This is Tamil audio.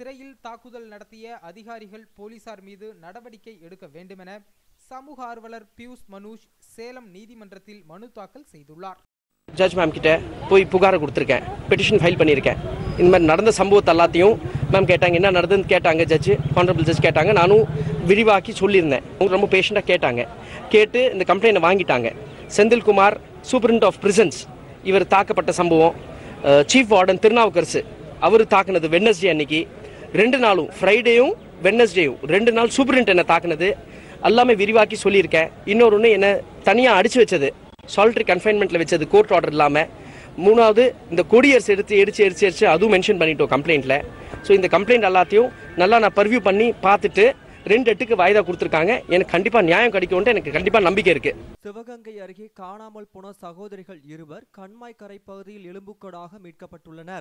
சிறையில் தாக்குதல் நடத்திய அதிகாரிகள் போலீசார் மீது நடவடிக்கை எடுக்க வேண்டுமென சமூக ஆர்வலர் பியூஷ் மனூஷ் சேலம் நீதிமன்றத்தில் மனு தாக்கல் செய்துள்ளார் ஜட்ஜ் மேம் கிட்ட போய் புகாரை கொடுத்துருக்கேன் பெட்டிஷன் ஃபைல் பண்ணியிருக்கேன் இந்த மாதிரி நடந்த சம்பவத்தை எல்லாத்தையும் மேம் கேட்டாங்க என்ன நடந்ததுன்னு கேட்டாங்க ஜட்ஜு கான்ரபிள் ஜட்ஜ் கேட்டாங்க நானும் விரிவாக்கி சொல்லியிருந்தேன் அவங்க ரொம்ப பேஷண்ட்டாக கேட்டாங்க கேட்டு இந்த கம்ப்ளைண்ட்டை வாங்கிட்டாங்க செந்தில்குமார் சூப்பரிண்ட் ஆஃப் பிரிசன்ஸ் இவர் தாக்கப்பட்ட சம்பவம் சீஃப் வார்டன் திருநாவுக்கரசு அவர் தாக்குனது வெட்னஸ்டே அன்னைக்கு ரெண்டு நாளும் ஃப்ரைடேயும் வெட்னஸ்டேயும் ரெண்டு நாள் சூப்பரிண்ட் என்ன தாக்குனது எல்லாமே விரிவாக்கி சொல்லியிருக்கேன் இன்னொரு ஒன்று என்ன தனியாக அடிச்சு வச்சது சால்ட்ரி கன்ஃபைன்மெண்ட்டில் வச்சது கோர்ட் ஆர்டர் இல்லாமல் மூணாவது இந்த கொடியர்ஸ் எடுத்து எடிச்சு எடிச்சு எடிச்சு அதுவும் மென்ஷன் பண்ணிட்டோம் கம்ப்ளைண்ட்டில் ஸோ இந்த கம்ப்ளைண்ட் எல்லாத்தையும் நல்லா நான் பர்வியூ பண்ணி பார்த்துட்டு ரெண்டு எட்டுக்கு வாய்தா கொடுத்துருக்காங்க எனக்கு கண்டிப்பாக நியாயம் கிடைக்கும்ட்டு எனக்கு கண்டிப்பாக நம்பிக்கை இருக்குது சிவகங்கை அருகே காணாமல் போன சகோதரிகள் இருவர் கண்மாய்க்கரை பகுதியில் எலும்புக்கடாக மீட்கப்பட்டுள்ளனர்